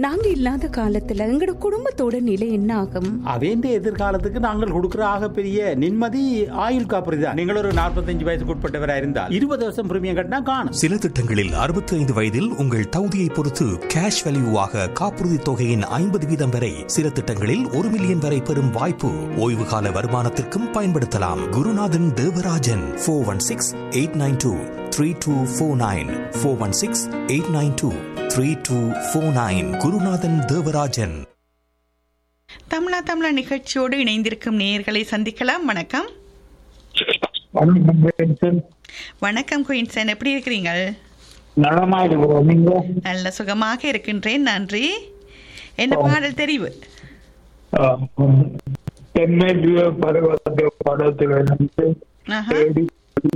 நாங்க இல்லாத காலத்துல எங்களோட குடும்பத்தோட நிலை என்ன ஆகும் அவேந்த எதிர்காலத்துக்கு நாங்கள் கொடுக்கிற ஆகப்பெரிய நிம்மதி ஆயுள் காப்பீடு தான் நீங்கள் ஒரு நாற்பத்தஞ்சு வயசுக்கு உட்பட்டவராக இருந்தால் இருபது வருஷம் பிரீமியம் கட்டினா காணும் சில திட்டங்களில் 65 வயதில் உங்கள் தகுதியை பொறுத்து கேஷ் வேல்யூவாக காப்புறுதி தொகையின் ஐம்பது வீதம் வரை சில திட்டங்களில் ஒரு மில்லியன் வரை பெறும் வாய்ப்பு ஓய்வு கால வருமானத்திற்கும் பயன்படுத்தலாம் Gurunathan Devarajan four one six eight nine two three two four nine four one six eight nine two three two four nine Gurunathan Devarajan தமிழா தமிழா நிகழ்ச்சியோடு இணைந்திருக்கும் நேயர்களை சந்திக்கலாம் வணக்கம் வணக்கம் குயின்சன் எப்படி இருக்கிறீங்க நலமா இருக்கிறோம் நீங்க நல்ல சுகமாக இருக்கின்றேன் நன்றி என்ன பாடல் தெரிவு தென்மேற்கு பருவத்தை படத்துல இருந்து ஆஹா. தேடி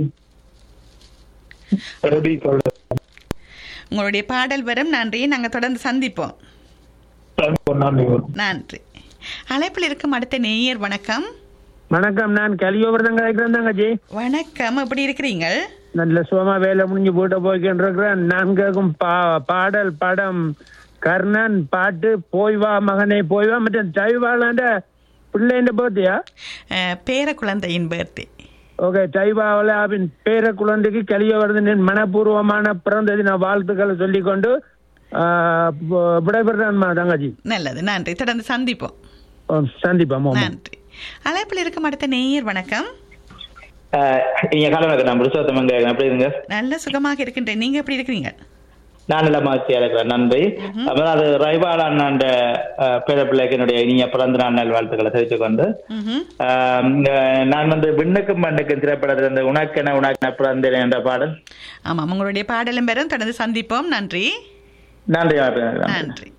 தேடி சொல்ல உங்களுடைய பாடல் வரும் நன்றி நாங்க தொடர்ந்து சந்திப்போம் நன்றி நன்றி அழைப்பில் இருக்கும் அடுத்த நேயர் வணக்கம் வணக்கம் நான் கலியோவர்தான் கலைக்கிறேன் தங்கச்சி வணக்கம் எப்படி இருக்கிறீங்க நல்ல சுகமா வேலை முடிஞ்சு போட்டு போய்கிட்டு இருக்கிறேன் நான் கேட்கும் பா பாடல் படம் கர்ணன் பாட்டு போய் வா மகனே போய் வா மற்றும் டைவாளாண்ட பிள்ளைன்ற போத்தியா அஹ், பேர குழந்தையின் பர்த்டே ஓகே டைவாவில் அவன் பேர குழந்தைக்கு கலியவர்தனின் மனப்பூர்வமான பிறந்த தின வாழ்த்துக்களை சொல்லிக்கொண்டு ஆஹ், ப- விடைபெறுறேன் தங்கச்சி நல்லது நன்றி தொடர்ந்து சந்திப்போம் ஓ, சந்திப்போம் ஆமாம். நன்றி அழைப்பில் இருக்கும் அடுத்த நேயர் வணக்கம் இங்க காலம் நான் புருஷோத்தமங்க எப்படி இருங்க நல்ல சுகமாக இருக்கின்றேன் நீங்க எப்படி இருக்கிறீங்க நான் நல்ல மகிழ்ச்சியா இருக்கிறேன் நன்றி அப்புறம் அது ரைபால் அண்ணாண்ட பேர பிள்ளைக்கு என்னுடைய இனிய பிறந்த நாள் நல் வாழ்த்துக்களை தெரிவித்துக் கொண்டு ம்ஹும். ஆஹ் இங்க நான் வந்து விண்ணுக்கும் மண்ணுக்கும் திரைப்படத்தில் இந்த உனக்கென உனக்கென பிறந்தேன் என்ற பாடல் ஆமாம் உங்களுடைய பாடலும் பெறும் தொடர்ந்து சந்திப்போம் நன்றி நன்றி நன்றி. நன்றி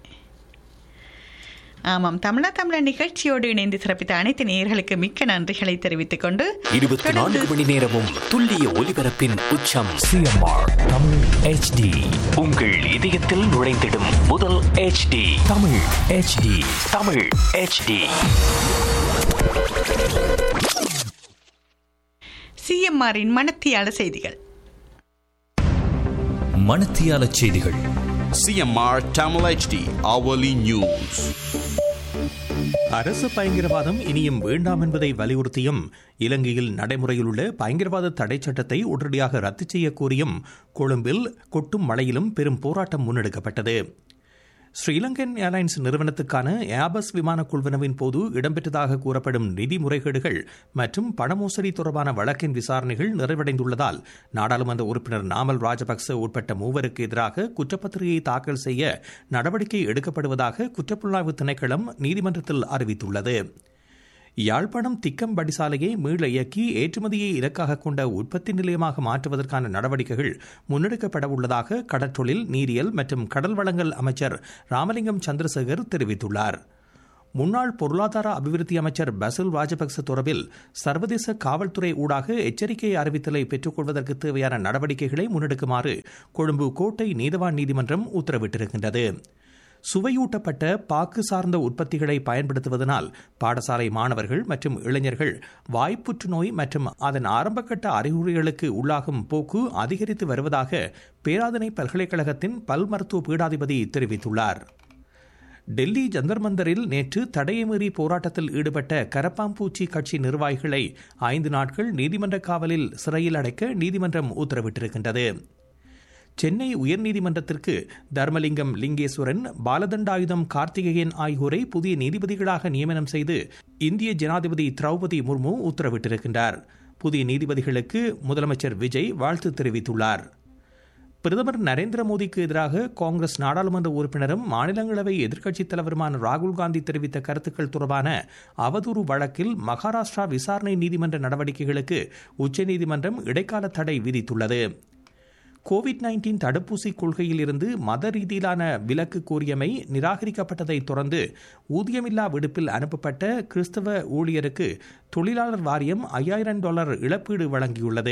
ஆமாம் தமிழா தமிழா நிகழ்ச்சியோடு இணைந்து சிறப்பித்த அனைத்து நேயர்களுக்கு மிக்க நன்றிகளை தெரிவித்துக் கொண்டு இருபத்தி நான்கு மணி நேரமும் துல்லிய ஒலிபரப்பின் உச்சம் சிஎம்ஆர் தமிழ் ஹெச்டி உங்கள் இதயத்தில் நுழைந்திடும் முதல் HD Tamil HD Tamil HD சிஎம்ஆரின் மனத்தியால செய்திகள் மணத்தியால செய்திகள் CMR Tamil HD hourly news. அரசு பயங்கரவாதம் இனியும் வேண்டாம் என்பதை வலியுறுத்தியும் இலங்கையில் நடைமுறையில் உள்ள பயங்கரவாத தடை சட்டத்தை உடனடியாக ரத்து செய்ய கோரியும் கொழும்பில் கொட்டும் மழையிலும் பெரும் போராட்டம் முன்னெடுக்கப்பட்டது ஸ்ரீலங்கன் ஏர்லைன்ஸ் நிறுவனத்துக்கான ஏபஸ் விமான கொள்வனவின் போது இடம்பெற்றதாக கூறப்படும் நிதி முறைகேடுகள் மற்றும் பணமோசடி தொடர்பான வழக்கின் விசாரணைகள் நிறைவடைந்துள்ளதால் நாடாளுமன்ற உறுப்பினர் நாமல் ராஜபக்ச உட்பட்ட மூவருக்கு எதிராக குற்றப்பத்திரிகையை தாக்கல் செய்ய நடவடிக்கை எடுக்கப்படுவதாக குற்றப்புலனாய்வு திணைக்களம் நீதிமன்றத்தில் அறிவித்துள்ளது யாழ்ப்பாணம் திக்கம் படிசாலையை மீள இயக்கி ஏற்றுமதியை இலக்காக கொண்ட உற்பத்தி நிலையமாக மாற்றுவதற்கான நடவடிக்கைகள் முன்னெடுக்கப்பட உள்ளதாக கடற்றொழில் நீரியல் மற்றும் கடல் வளங்கள் அமைச்சர் ராமலிங்கம் சந்திரசேகர் தெரிவித்துள்ளார் முன்னாள் பொருளாதார அபிவிருத்தி அமைச்சர் பசில் ராஜபக்ச தொடர்பில் சர்வதேச காவல்துறை ஊடாக எச்சரிக்கை அறிவித்தலை பெற்றுக்கொள்வதற்கு தேவையான நடவடிக்கைகளை முன்னெடுக்குமாறு கொழும்பு கோட்டை நீதவான் நீதிமன்றம் உத்தரவிட்டிருக்கின்றது சுவையூட்டப்பட்ட பாக்கு சார்ந்த உற்பத்திகளை பயன்படுத்துவதனால் பாடசாலை மாணவர்கள் மற்றும் இளைஞர்கள் வாய்ப்புற்று நோய் மற்றும் அதன் ஆரம்பகட்ட அறிகுறிகளுக்கு உள்ளாகும் போக்கு அதிகரித்து வருவதாக பேராதனை பல்கலைக்கழகத்தின் பல் மருத்துவ பீடாதிபதி தெரிவித்துள்ளார் டெல்லி ஜந்தர் மந்தரில் நேற்று தடையை மீறி போராட்டத்தில் ஈடுபட்ட கரப்பாம்பூச்சி கட்சி நிர்வாகிகளை ஐந்து நாட்கள் நீதிமன்ற காவலில் சிறையில் அடைக்க நீதிமன்றம் உத்தரவிட்டிருக்கின்றது சென்னை உயர்நீதிமன்றத்திற்கு தர்மலிங்கம் லிங்கேஸ்வரன் பாலதண்டாயுதம் கார்த்திகேயன் ஆகியோரை புதிய நீதிபதிகளாக நியமனம் செய்து இந்திய ஜனாதிபதி திரௌபதி முர்மு உத்தரவிட்டிருக்கின்றார் புதிய நீதிபதிகளுக்கு முதலமைச்சர் விஜய் வாழ்த்து தெரிவித்துள்ளார் பிரதமர் நரேந்திர மோடிக்கு எதிராக காங்கிரஸ் நாடாளுமன்ற உறுப்பினரும் மாநிலங்களவை எதிர்க்கட்சித் தலைவருமான ராகுல் காந்தி தெரிவித்த கருத்துக்கள் தொடர்பான அவதூறு வழக்கில் மகாராஷ்டிரா விசாரணை நீதிமன்ற நடவடிக்கைகளுக்கு உச்சநீதிமன்றம் இடைக்கால தடை விதித்துள்ளது கோவிட் நைன்டீன் தடுப்பூசி கொள்கையில் இருந்து மத ரீதியிலான விலக்கு கோரியமை நிராகரிக்கப்பட்டதை தொடர்ந்து ஊதியமில்லா விடுப்பில் அனுப்பப்பட்ட கிறிஸ்தவ ஊழியருக்கு தொழிலாளர் வாரியம் ஐயாயிரம் டாலர் இழப்பீடு வழங்கியுள்ளது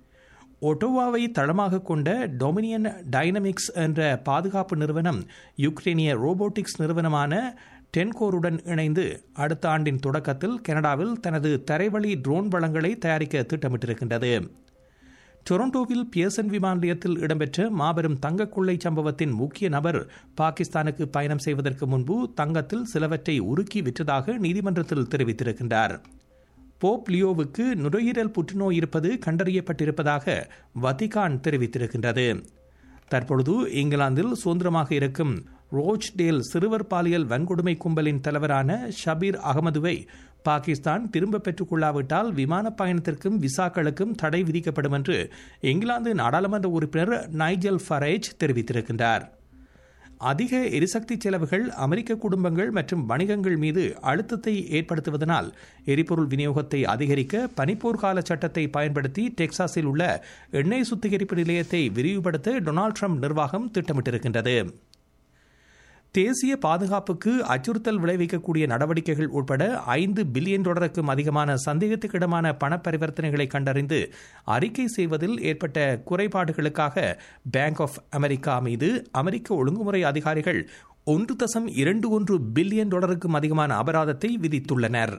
ஒட்டோவாவை தளமாக கொண்ட டொமினியன் டைனமிக்ஸ் என்ற பாதுகாப்பு நிறுவனம் யுக்ரைனிய ரோபோட்டிக்ஸ் நிறுவனமான டென்கோருடன் இணைந்து அடுத்த ஆண்டின் தொடக்கத்தில் கனடாவில் தனது தரைவழி ட்ரோன் வளங்களை தயாரிக்க திட்டமிட்டிருக்கின்றது டொரண்டோவில் பியர்சன் விமான நிலையத்தில் இடம்பெற்ற மாபெரும் தங்க கொள்ளை சம்பவத்தின் முக்கிய நபர் பாகிஸ்தானுக்கு பயணம் செய்வதற்கு முன்பு தங்கத்தில் சிலவற்றை உருக்கி விற்றதாக நீதிமன்றத்தில் தெரிவித்திருக்கின்றார் போப் லியோவுக்கு நுரையீரல் புற்றுநோய் இருப்பது கண்டறியப்பட்டிருப்பதாக வத்திகான் தெரிவித்திருக்கின்றது தற்பொழுது இங்கிலாந்தில் சுதந்திரமாக இருக்கும் ரோச்டேல் சிறுவர் பாலியல் வன்கொடுமை கும்பலின் தலைவரான ஷபீர் அகமதுவை பாகிஸ்தான் திரும்ப பெற்றுக் கொள்ளாவிட்டால் விமான பயணத்திற்கும் விசாக்களுக்கும் தடை விதிக்கப்படும் என்று இங்கிலாந்து நாடாளுமன்ற உறுப்பினர் நைஜல் ஃபரேஜ் தெரிவித்திருக்கின்றார் அதிக எரிசக்தி செலவுகள் அமெரிக்க குடும்பங்கள் மற்றும் வணிகங்கள் மீது அழுத்தத்தை ஏற்படுத்துவதனால் எரிபொருள் விநியோகத்தை அதிகரிக்க பனிப்போர் கால சட்டத்தை பயன்படுத்தி டெக்சாஸில் உள்ள எண்ணெய் சுத்திகரிப்பு நிலையத்தை விரிவுபடுத்த டொனால்ட் ட்ரம்ப் நிர்வாகம் திட்டமிட்டிருக்கின்றது தேசிய பாதுகாப்புக்கு அச்சுறுத்தல் விளைவிக்கக்கூடிய நடவடிக்கைகள் உட்பட ஐந்து பில்லியன் டாலருக்கும் அதிகமான சந்தேகத்துக்கிடமான பண பரிவர்த்தனைகளை கண்டறிந்து அறிக்கை செய்வதில் ஏற்பட்ட குறைபாடுகளுக்காக பேங்க் ஆஃப் அமெரிக்கா மீது அமெரிக்க ஒழுங்குமுறை அதிகாரிகள் ஒன்று தசம் இரண்டு ஒன்று பில்லியன் டாலருக்கும் அதிகமான அபராதத்தை விதித்துள்ளனர்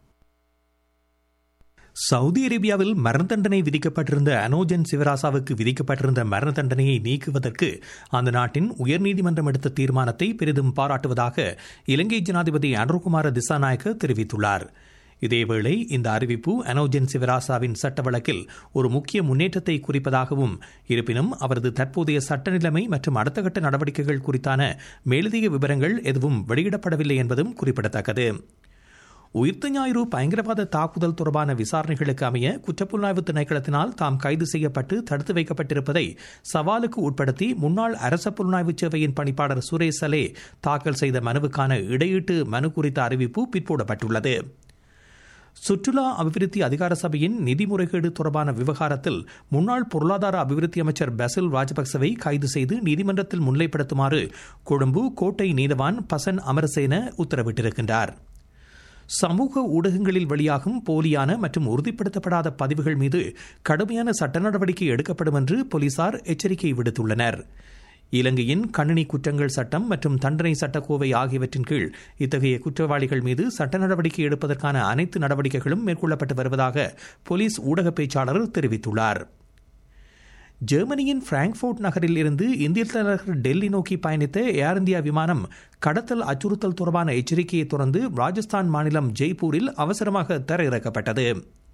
சவுதி அரேபியாவில் மரண தண்டனை விதிக்கப்பட்டிருந்த அனோஜன் சிவராசாவுக்கு விதிக்கப்பட்டிருந்த மரண தண்டனையை நீக்குவதற்கு அந்த நாட்டின் உயர்நீதிமன்றம் எடுத்த தீர்மானத்தை பெரிதும் பாராட்டுவதாக இலங்கை ஜனாதிபதி அனுர்குமார திசாநாயக்க தெரிவித்துள்ளார் இதேவேளை இந்த அறிவிப்பு அனோஜன் சிவராசாவின் சட்ட வழக்கில் ஒரு முக்கிய முன்னேற்றத்தை குறிப்பதாகவும் இருப்பினும் அவரது தற்போதைய சட்ட நிலைமை மற்றும் அடுத்த கட்ட நடவடிக்கைகள் குறித்தான மேலதிக விவரங்கள் எதுவும் வெளியிடப்படவில்லை என்பதும் குறிப்பிடத்தக்கது உயிர்த்த ஞாயிறு பயங்கரவாத தாக்குதல் தொடர்பான விசாரணைகளுக்கு அமைய குற்றப்புலனாய்வு திணைக்களத்தினால் தாம் கைது செய்யப்பட்டு தடுத்து வைக்கப்பட்டிருப்பதை சவாலுக்கு உட்படுத்தி முன்னாள் அரச புலனாய்வு சேவையின் பணிப்பாளர் சுரேஷ் சலே தாக்கல் செய்த மனுவுக்கான இடையீட்டு மனு குறித்த அறிவிப்பு பிற்போடப்பட்டுள்ளது சுற்றுலா அபிவிருத்தி அதிகார சபையின் நிதி முறைகேடு தொடர்பான விவகாரத்தில் முன்னாள் பொருளாதார அபிவிருத்தி அமைச்சர் பசில் ராஜபக்சவை கைது செய்து நீதிமன்றத்தில் முன்னிலைப்படுத்துமாறு கொழும்பு கோட்டை நீதவான் பசன் அமரசேன உத்தரவிட்டிருக்கின்றார் சமூக ஊடகங்களில் வெளியாகும் போலியான மற்றும் உறுதிப்படுத்தப்படாத பதிவுகள் மீது கடுமையான சட்ட நடவடிக்கை எடுக்கப்படும் என்று போலீசார் எச்சரிக்கை விடுத்துள்ளனர் இலங்கையின் கணினி குற்றங்கள் சட்டம் மற்றும் தண்டனை சட்டக்கோவை ஆகியவற்றின் கீழ் இத்தகைய குற்றவாளிகள் மீது சட்ட நடவடிக்கை எடுப்பதற்கான அனைத்து நடவடிக்கைகளும் மேற்கொள்ளப்பட்டு வருவதாக போலீஸ் ஊடக பேச்சாளர் தெரிவித்துள்ளார் ஜெர்மனியின் பிராங்க்ஃபோர்ட் நகரில் இருந்து இந்திய தலைநகர் டெல்லி நோக்கி பயணித்த ஏர் இந்தியா விமானம் கடத்தல் அச்சுறுத்தல் தொடர்பான எச்சரிக்கையை தொடர்ந்து ராஜஸ்தான் மாநிலம் ஜெய்ப்பூரில் அவசரமாக தரையிறக்கப்பட்டது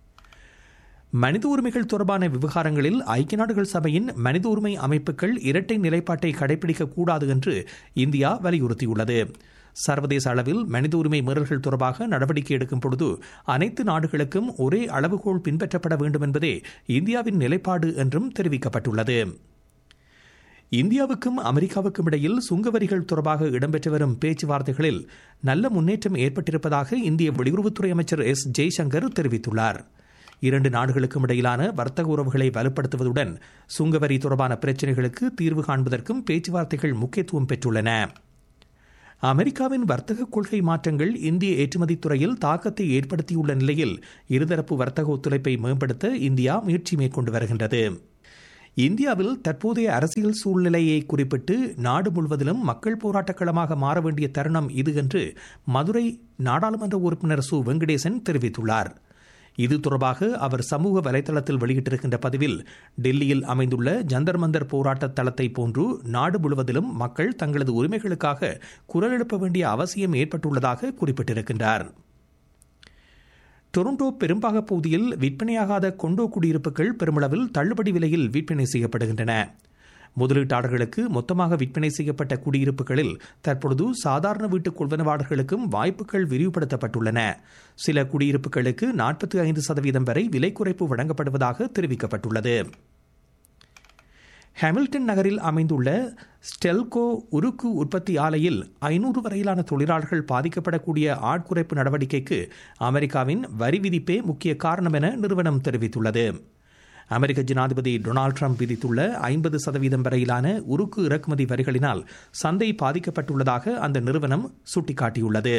மனித உரிமைகள் தொடர்பான விவகாரங்களில் ஐக்கிய நாடுகள் சபையின் மனித உரிமை அமைப்புகள் இரட்டை நிலைப்பாட்டை கடைபிடிக்க கூடாது என்று இந்தியா வலியுறுத்தியுள்ளது சர்வதேச அளவில் மனித உரிமை மீறல்கள் தொடர்பாக நடவடிக்கை எடுக்கும் பொழுது அனைத்து நாடுகளுக்கும் ஒரே அளவுகோல் பின்பற்றப்பட வேண்டும் என்பதே இந்தியாவின் நிலைப்பாடு என்றும் தெரிவிக்கப்பட்டுள்ளது இந்தியாவுக்கும் அமெரிக்காவுக்கும் இடையில் சுங்கவரிகள் தொடர்பாக இடம்பெற்று வரும் பேச்சுவார்த்தைகளில் நல்ல முன்னேற்றம் ஏற்பட்டிருப்பதாக இந்திய வெளியுறவுத்துறை அமைச்சர் எஸ் ஜெய்சங்கர் தெரிவித்துள்ளார் இரண்டு நாடுகளுக்கும் இடையிலான வர்த்தக உறவுகளை வலுப்படுத்துவதுடன் சுங்கவரி தொடர்பான பிரச்சினைகளுக்கு தீர்வு காண்பதற்கும் பேச்சுவார்த்தைகள் முக்கியத்துவம் பெற்றுள்ளன அமெரிக்காவின் வர்த்தக கொள்கை மாற்றங்கள் இந்திய ஏற்றுமதி துறையில் தாக்கத்தை ஏற்படுத்தியுள்ள நிலையில் இருதரப்பு வர்த்தக ஒத்துழைப்பை மேம்படுத்த இந்தியா முயற்சி மேற்கொண்டு வருகின்றது இந்தியாவில் தற்போதைய அரசியல் சூழ்நிலையை குறிப்பிட்டு நாடு முழுவதிலும் மக்கள் போராட்டக் களமாக மாற வேண்டிய தருணம் இது என்று மதுரை நாடாளுமன்ற உறுப்பினர் சு வெங்கடேசன் தெரிவித்துள்ளார் இது தொடர்பாக அவர் சமூக வலைதளத்தில் வெளியிட்டிருக்கின்ற பதிவில் டெல்லியில் அமைந்துள்ள ஜந்தர் மந்தர் போராட்ட தளத்தை போன்று நாடு முழுவதிலும் மக்கள் தங்களது உரிமைகளுக்காக குரல் எழுப்ப வேண்டிய அவசியம் ஏற்பட்டுள்ளதாக குறிப்பிட்டிருக்கின்றார் டொரண்டோ பெரும்பாக பகுதியில் விற்பனையாகாத கொண்டோ குடியிருப்புகள் பெருமளவில் தள்ளுபடி விலையில் விற்பனை செய்யப்படுகின்றன முதலீட்டாளர்களுக்கு மொத்தமாக விற்பனை செய்யப்பட்ட குடியிருப்புகளில் தற்பொழுது சாதாரண வீட்டு கொள்வனவாளர்களுக்கும் வாய்ப்புகள் விரிவுபடுத்தப்பட்டுள்ளன சில குடியிருப்புகளுக்கு நாற்பத்தி ஐந்து சதவீதம் வரை விலை குறைப்பு வழங்கப்படுவதாக தெரிவிக்கப்பட்டுள்ளது ஹாமில்டன் நகரில் அமைந்துள்ள ஸ்டெல்கோ உருக்கு உற்பத்தி ஆலையில் ஐநூறு வரையிலான தொழிலாளர்கள் பாதிக்கப்படக்கூடிய ஆட்குறைப்பு நடவடிக்கைக்கு அமெரிக்காவின் வரி விதிப்பே முக்கிய காரணம் என நிறுவனம் தெரிவித்துள்ளது அமெரிக்க ஜனாதிபதி டொனால்டு ட்ரம்ப் விதித்துள்ள ஐம்பது சதவீதம் வரையிலான உருக்கு இறக்குமதி வரிகளினால் சந்தை பாதிக்கப்பட்டுள்ளதாக அந்த நிறுவனம் சுட்டிக்காட்டியுள்ளது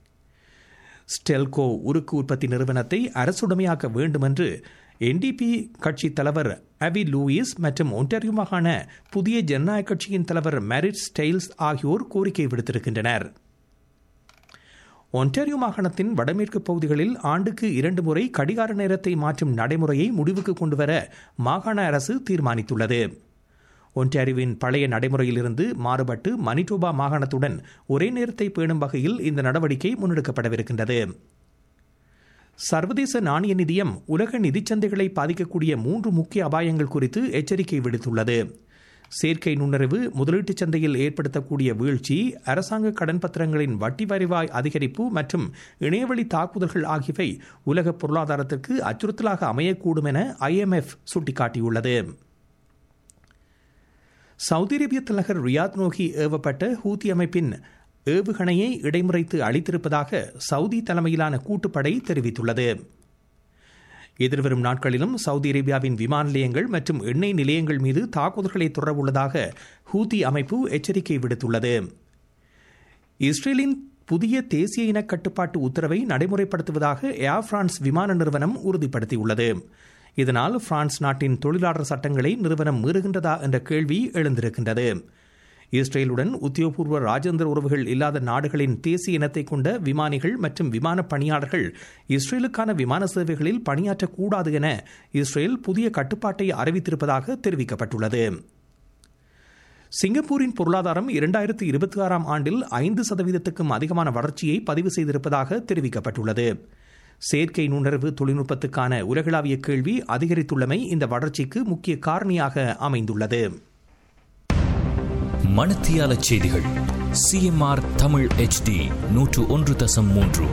ஸ்டெல்கோ உருக்கு உற்பத்தி நிறுவனத்தை அரசுடைமையாக்க வேண்டும் என்று என்டிபி கட்சி தலைவர் அவி லூயிஸ் மற்றும் ஒன்டாரியோ மாகாண புதிய ஜனநாயக கட்சியின் தலைவர் மேரிட் ஸ்டைல்ஸ் ஆகியோர் கோரிக்கை விடுத்திருக்கின்றனர் ஒன்டாரியோ மாகாணத்தின் வடமேற்கு பகுதிகளில் ஆண்டுக்கு இரண்டு முறை கடிகார நேரத்தை மாற்றும் நடைமுறையை முடிவுக்கு கொண்டுவர மாகாண அரசு தீர்மானித்துள்ளது ஒன்டாரியோவின் பழைய நடைமுறையிலிருந்து மாறுபட்டு மனிடோபா மாகாணத்துடன் ஒரே நேரத்தை பேணும் வகையில் இந்த நடவடிக்கை முன்னெடுக்கப்படவிருக்கின்றது சர்வதேச நாணய நிதியம் உலக நிதிச்சந்தைகளை பாதிக்கக்கூடிய மூன்று முக்கிய அபாயங்கள் குறித்து எச்சரிக்கை விடுத்துள்ளது செயற்கை நுண்ணறிவு முதலீட்டுச் சந்தையில் ஏற்படுத்தக்கூடிய வீழ்ச்சி அரசாங்க கடன் பத்திரங்களின் வட்டி வரிவாய் அதிகரிப்பு மற்றும் இணையவழி தாக்குதல்கள் ஆகியவை உலக பொருளாதாரத்திற்கு அச்சுறுத்தலாக அமையக்கூடும் என ஐஎம்எஃப் சுட்டிக்காட்டியுள்ளது சவுதி அரேபிய தலைநகர் ரியாத் நோக்கி ஏவப்பட்ட ஹூத்தி அமைப்பின் ஏவுகணையை இடைமுறைத்து அளித்திருப்பதாக சவுதி தலைமையிலான கூட்டுப்படை தெரிவித்துள்ளது எதிர்வரும் நாட்களிலும் சவுதி அரேபியாவின் விமான நிலையங்கள் மற்றும் எண்ணெய் நிலையங்கள் மீது தாக்குதல்களை தொடரவுள்ளதாக ஹூத்தி அமைப்பு எச்சரிக்கை விடுத்துள்ளது இஸ்ரேலின் புதிய தேசிய இன கட்டுப்பாட்டு உத்தரவை நடைமுறைப்படுத்துவதாக ஏர் பிரான்ஸ் விமான நிறுவனம் உறுதிப்படுத்தியுள்ளது இதனால் பிரான்ஸ் நாட்டின் தொழிலாளர் சட்டங்களை நிறுவனம் மீறுகின்றதா என்ற கேள்வி எழுந்திருக்கின்றது இஸ்ரேலுடன் உத்தியோகபூர்வ ராஜேந்திர உறவுகள் இல்லாத நாடுகளின் தேசிய இனத்தை கொண்ட விமானிகள் மற்றும் விமான பணியாளர்கள் இஸ்ரேலுக்கான விமான சேவைகளில் பணியாற்றக்கூடாது என இஸ்ரேல் புதிய கட்டுப்பாட்டை அறிவித்திருப்பதாக தெரிவிக்கப்பட்டுள்ளது சிங்கப்பூரின் பொருளாதாரம் இரண்டாயிரத்து இருபத்தி ஆறாம் ஆண்டில் ஐந்து சதவீதத்துக்கும் அதிகமான வளர்ச்சியை பதிவு செய்திருப்பதாக தெரிவிக்கப்பட்டுள்ளது செயற்கை நுண்ணறிவு தொழில்நுட்பத்துக்கான உலகளாவிய கேள்வி அதிகரித்துள்ளமை இந்த வளர்ச்சிக்கு முக்கிய காரணியாக அமைந்துள்ளது மணத்தியால செய்திகள் சிஎம்ஆர் தமிழ் ஹெச்டி நூற்று ஒன்று தசம் மூன்று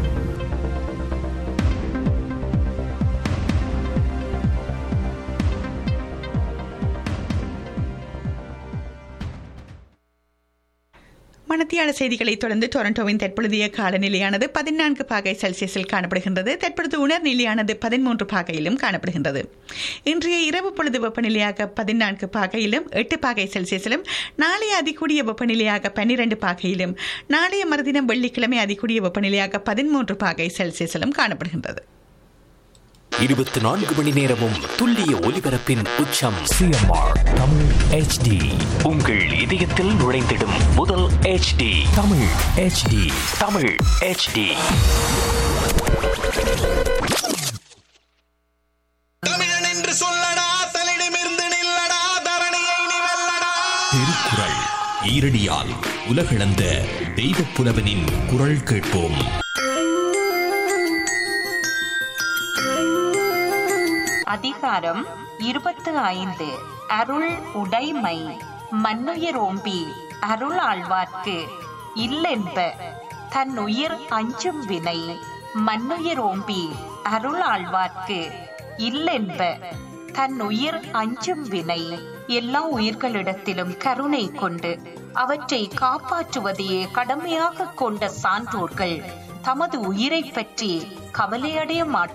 மணத்தியாள செய்திகளை தொடர்ந்து டொரண்டோவின் தற்பொழுதைய காலநிலையானது பதினான்கு பாகை செல்சியஸில் காணப்படுகின்றது தற்பொழுது உணர்நிலையானது பதிமூன்று பாகையிலும் காணப்படுகின்றது இன்றைய இரவு பொழுது வெப்பநிலையாக பதினான்கு பாகையிலும் எட்டு பாகை செல்சியஸிலும் நாளைய அதிகூடிய வெப்பநிலையாக பன்னிரண்டு பாகையிலும் நாளைய மறுதினம் வெள்ளிக்கிழமை அதிகூடிய வெப்பநிலையாக பதிமூன்று பாகை செல்சியஸிலும் காணப்படுகின்றது இருபத்தி நான்கு மணி நேரமும் துல்லிய ஒலிபரப்பின் உச்சம் சிஎம்ஆர் தமிழ் ஹெச்டி உங்கள் இதயத்தில் நுழைந்திடும் முதல் HD Tamil HD Tamil HD தமிழன் என்று சொல்லடா தலிடமிருந்து நில்லடா தரணியை நீ வெல்லடா திருக்குறள் ஈரடியால் உலகளந்த தெய்வப் புலவனின் குரல் கேட்போம் அதிகாரம் இருபத்து ஐந்து அருள் உடைமை மன்னுயிரோம்பி அருள் ஆழ்வார்க்கு இல்லென்ப தன்னுயிர் அஞ்சும் வினை மன்னுயிரோம்பி அருள் ஆழ்வார்க்கு இல்லென்ப தன்னுயிர் அஞ்சும் வினை எல்லா உயிர்களிடத்திலும் கருணை கொண்டு அவற்றை காப்பாற்றுவதையே கடமையாக கொண்ட சான்றோர்கள் தமது உயிரைப் பற்றி கவலையடைய மாட்டார்